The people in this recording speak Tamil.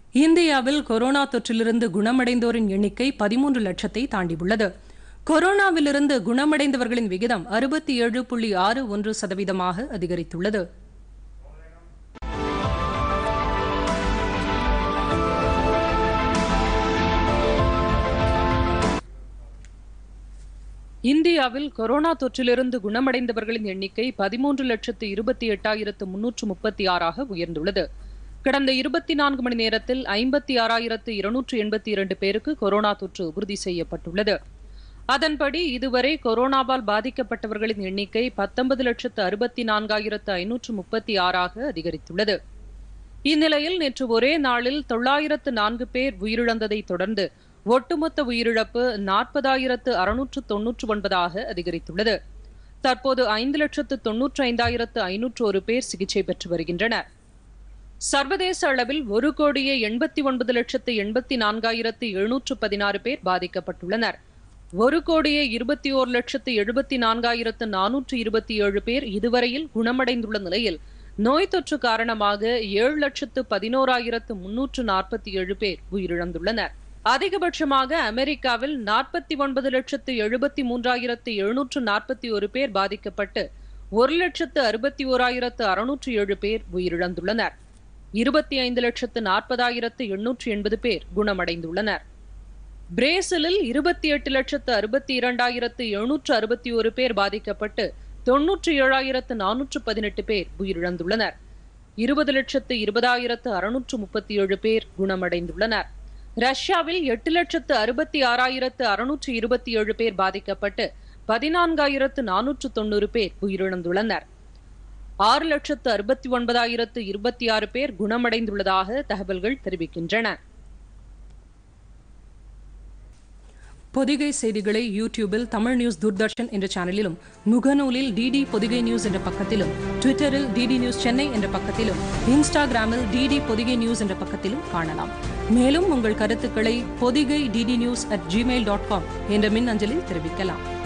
இந்தியாவில் கொரோனா தொற்றிலிருந்து குணமடைந்தோரின் எண்ணிக்கை பதிமூன்று லட்சத்தை தாண்டியுள்ளது கொரோனாவிலிருந்து குணமடைந்தவர்களின் விகிதம் அறுபத்தி ஏழு புள்ளி ஆறு ஒன்று சதவீதமாக அதிகரித்துள்ளது இந்தியாவில் கொரோனா தொற்றிலிருந்து குணமடைந்தவர்களின் எண்ணிக்கை பதிமூன்று லட்சத்து இருபத்தி எட்டாயிரத்து முன்னூற்று முப்பத்தி ஆறாக உயர்ந்துள்ளது கடந்த இருபத்தி நான்கு மணி நேரத்தில் ஐம்பத்தி ஆறாயிரத்து இருநூற்று எண்பத்தி இரண்டு பேருக்கு கொரோனா தொற்று உறுதி செய்யப்பட்டுள்ளது அதன்படி இதுவரை கொரோனாவால் பாதிக்கப்பட்டவர்களின் எண்ணிக்கை பத்தொன்பது லட்சத்து அறுபத்தி நான்காயிரத்து ஐநூற்று முப்பத்தி ஆறாக அதிகரித்துள்ளது இந்நிலையில் நேற்று ஒரே நாளில் தொள்ளாயிரத்து நான்கு பேர் உயிரிழந்ததை தொடர்ந்து ஒட்டுமொத்த உயிரிழப்பு நாற்பதாயிரத்து அறுநூற்று தொன்னூற்று ஒன்பதாக அதிகரித்துள்ளது தற்போது ஐந்து லட்சத்து தொன்னூற்று ஐந்தாயிரத்து ஐநூற்று ஒரு பேர் சிகிச்சை பெற்று வருகின்றனர் சர்வதேச அளவில் ஒரு கோடியே எண்பத்தி ஒன்பது லட்சத்து எண்பத்தி நான்காயிரத்து எழுநூற்று பதினாறு பேர் பாதிக்கப்பட்டுள்ளனர் ஒரு கோடியே இருபத்தி ஓர் லட்சத்து எழுபத்தி நான்காயிரத்து நானூற்று இருபத்தி ஏழு பேர் இதுவரையில் குணமடைந்துள்ள நிலையில் நோய் தொற்று காரணமாக ஏழு லட்சத்து பதினோராயிரத்து முன்னூற்று நாற்பத்தி ஏழு பேர் உயிரிழந்துள்ளனர் அதிகபட்சமாக அமெரிக்காவில் நாற்பத்தி ஒன்பது லட்சத்து எழுபத்தி மூன்றாயிரத்து எழுநூற்று நாற்பத்தி ஒரு பேர் பாதிக்கப்பட்டு ஒரு லட்சத்து அறுபத்தி ஓராயிரத்து அறுநூற்று ஏழு பேர் உயிரிழந்துள்ளனர் இருபத்தி ஐந்து லட்சத்து நாற்பதாயிரத்து எண்ணூற்று எண்பது பேர் குணமடைந்துள்ளனர் பிரேசிலில் இருபத்தி எட்டு லட்சத்து அறுபத்தி இரண்டாயிரத்து எழுநூற்று அறுபத்தி ஒரு பேர் பாதிக்கப்பட்டு தொன்னூற்றி ஏழாயிரத்து நானூற்று பதினெட்டு பேர் உயிரிழந்துள்ளனர் இருபது லட்சத்து இருபதாயிரத்து அறுநூற்று முப்பத்தி ஏழு பேர் குணமடைந்துள்ளனர் ரஷ்யாவில் எட்டு லட்சத்து அறுபத்தி ஆறாயிரத்து அறுநூற்று இருபத்தி ஏழு பேர் பாதிக்கப்பட்டு பதினான்காயிரத்து நானூற்று தொண்ணூறு பேர் உயிரிழந்துள்ளனர் ஆறு லட்சத்து அறுபத்தி ஒன்பதாயிரத்து இருபத்தி ஆறு பேர் குணமடைந்துள்ளதாக தகவல்கள் தெரிவிக்கின்றன பொதிகை செய்திகளை யூடியூபில் தமிழ் நியூஸ் தூர்தர்ஷன் என்ற சேனலிலும் முகநூலில் டிடி பொதிகை நியூஸ் என்ற பக்கத்திலும் ட்விட்டரில் டிடி நியூஸ் சென்னை என்ற பக்கத்திலும் இன்ஸ்டாகிராமில் டிடி பொதிகை நியூஸ் என்ற பக்கத்திலும் காணலாம் மேலும் உங்கள் கருத்துக்களை Podhigai DD news at gmail dot com என்ற மின் அஞ்சலில் தெரிவிக்கலாம்